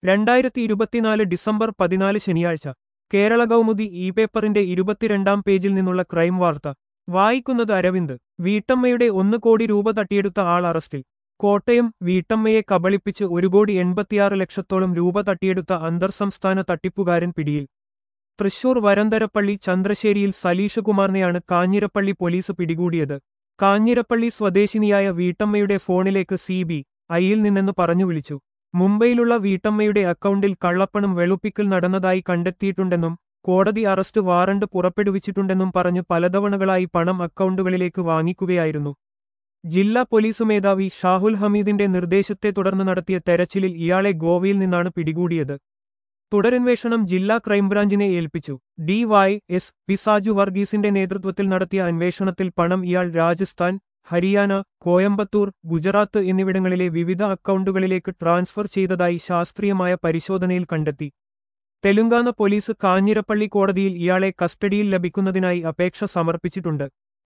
രണ്ടായിരത്തി ഇരുപത്തിനാല് ഡിസംബർ പതിനാല് ശനിയാഴ്ച കേരള കൗമുദി ഇ പേപ്പറിന്റെ ഇരുപത്തിരണ്ടാം പേജിൽ നിന്നുള്ള ക്രൈം വാർത്ത വായിക്കുന്നത് അരവിന്ദ് വീട്ടമ്മയുടെ ഒന്ന് കോടി രൂപ തട്ടിയെടുത്ത ആൾ അറസ്റ്റിൽ കോട്ടയം വീട്ടമ്മയെ കബളിപ്പിച്ച് ഒരു കോടി എൺപത്തിയാറ് ലക്ഷത്തോളം രൂപ തട്ടിയെടുത്ത അന്തർസംസ്ഥാന തട്ടിപ്പുകാരൻ പിടിയിൽ തൃശൂർ വരന്തരപ്പള്ളി ചന്ദ്രശ്ശേരിയിൽ സലീഷ് കുമാറിനെയാണ് കാഞ്ഞിരപ്പള്ളി പോലീസ് പിടികൂടിയത് കാഞ്ഞിരപ്പള്ളി സ്വദേശിനിയായ വീട്ടമ്മയുടെ ഫോണിലേക്ക് സി ബി ഐയിൽ നിന്നെന്ന് പറഞ്ഞു വിളിച്ചു മുംബൈയിലുള്ള വീട്ടമ്മയുടെ അക്കൗണ്ടിൽ കള്ളപ്പണം വെളുപ്പിക്കൽ നടന്നതായി കണ്ടെത്തിയിട്ടുണ്ടെന്നും കോടതി അറസ്റ്റ് വാറണ്ട് പുറപ്പെടുവിച്ചിട്ടുണ്ടെന്നും പറഞ്ഞ് പലതവണകളായി പണം അക്കൗണ്ടുകളിലേക്ക് വാങ്ങിക്കുകയായിരുന്നു ജില്ലാ പോലീസ് മേധാവി ഷാഹുൽ ഹമീദിന്റെ നിർദ്ദേശത്തെ തുടർന്ന് നടത്തിയ തെരച്ചിലിൽ ഇയാളെ ഗോവയിൽ നിന്നാണ് പിടികൂടിയത് തുടരന്വേഷണം ജില്ലാ ക്രൈംബ്രാഞ്ചിനെ ഏൽപ്പിച്ചു D Y S P Saju വർഗീസിന്റെ നേതൃത്വത്തിൽ നടത്തിയ അന്വേഷണത്തിൽ പണം ഇയാൾ രാജസ്ഥാൻ ഹരിയാന കോയമ്പത്തൂർ ഗുജറാത്ത് എന്നിവിടങ്ങളിലെ വിവിധ അക്കൗണ്ടുകളിലേക്ക് ട്രാൻസ്ഫർ ചെയ്തതായി ശാസ്ത്രീയമായ പരിശോധനയിൽ കണ്ടെത്തി തെലുങ്കാന പോലീസ് കാഞ്ഞിരപ്പള്ളി കോടതിയിൽ ഇയാളെ കസ്റ്റഡിയിൽ ലഭിക്കുന്നതിനായി അപേക്ഷ സമർപ്പിച്ചിട്ടുണ്ട്